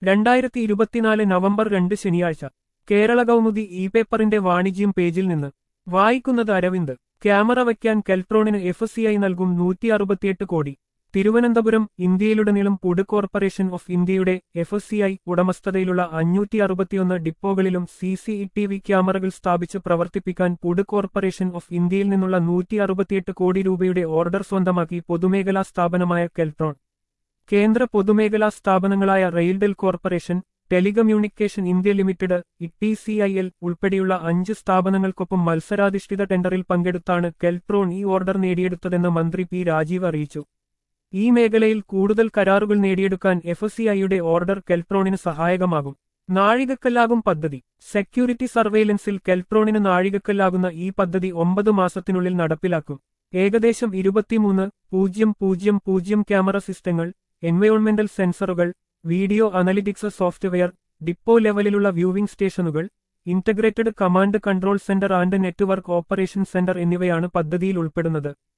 രണ്ടായിരത്തി ഇരുപത്തിനാല് നവംബർ രണ്ട് ശനിയാഴ്ച കേരള കൗമുദി ഇ പേപ്പറിന്റെ വാണിജ്യം പേജിൽ നിന്ന് വായിക്കുന്നത് അരവിന്ദ് ക്യാമറ വയ്ക്കാൻ കെൽട്രോണിന് എഫ് സി ഐ നൽകും നൂറ്റി അറുപത്തിയെട്ട് കോടി തിരുവനന്തപുരം ഇന്ത്യയിലുടനീളം പുഡ് കോർപ്പറേഷൻ ഓഫ് ഇന്ത്യയുടെ എഫ് സി ഐ ഉടമസ്ഥതയിലുള്ള അഞ്ഞൂറ്റി അറുപത്തിയൊന്ന് ഡിപ്പോകളിലും സി സി ടി വി ക്യാമറകൾ സ്ഥാപിച്ച് പ്രവർത്തിപ്പിക്കാൻ പുഡ് കോർപ്പറേഷൻ ഓഫ് ഇന്ത്യയിൽ നിന്നുള്ള നൂറ്റി അറുപത്തിയെട്ട് കോടി രൂപയുടെ ഓർഡർ സ്വന്തമാക്കി പൊതുമേഖലാ സ്ഥാപനമായ കെൽട്രോൺ കേന്ദ്ര പൊതുമേഖലാ സ്ഥാപനങ്ങളായ RailTel corporation telecommunication India limited E C I L ഉൾപ്പെടെയുള്ള അഞ്ച് സ്ഥാപനങ്ങൾക്കൊപ്പം മത്സരാധിഷ്ഠിത ടെൻഡറിൽ പങ്കെടുത്താണ് കെൽട്രോൺ ഈ ഓർഡർ നേടിയെടുത്തതെന്ന് മന്ത്രി പി രാജീവ് അറിയിച്ചു ഈ മേഖലയിൽ കൂടുതൽ കരാറുകൾ നേടിയെടുക്കാൻ എഫ് സി ഐയുടെ ഓർഡർ കെൽട്രോണിന് സഹായകമാകും നാഴികക്കല്ലാകും പദ്ധതി സെക്യൂരിറ്റി സർവെയിലൻസിൽ കെൽട്രോണിന് നാഴികക്കല്ലാകുന്ന ഈ പദ്ധതി ഒമ്പത് മാസത്തിനുള്ളിൽ നടപ്പിലാക്കും ഏകദേശം ഇരുപത്തിമൂന്ന് പൂജ്യം പൂജ്യം പൂജ്യം ക്യാമറ സിസ്റ്റങ്ങൾ എൻവയോൺമെന്റൽ സെൻസറുകൾ വീഡിയോ അനലിറ്റിക്സ് സോഫ്റ്റ്വെയർ ഡിപ്പോ ലെവലിലുള്ള വ്യൂവിംഗ് സ്റ്റേഷനുകൾ integrated command control centre and network operation centre എന്നിവയാണ് പദ്ധതിയിൽ ഉൾപ്പെടുന്നത്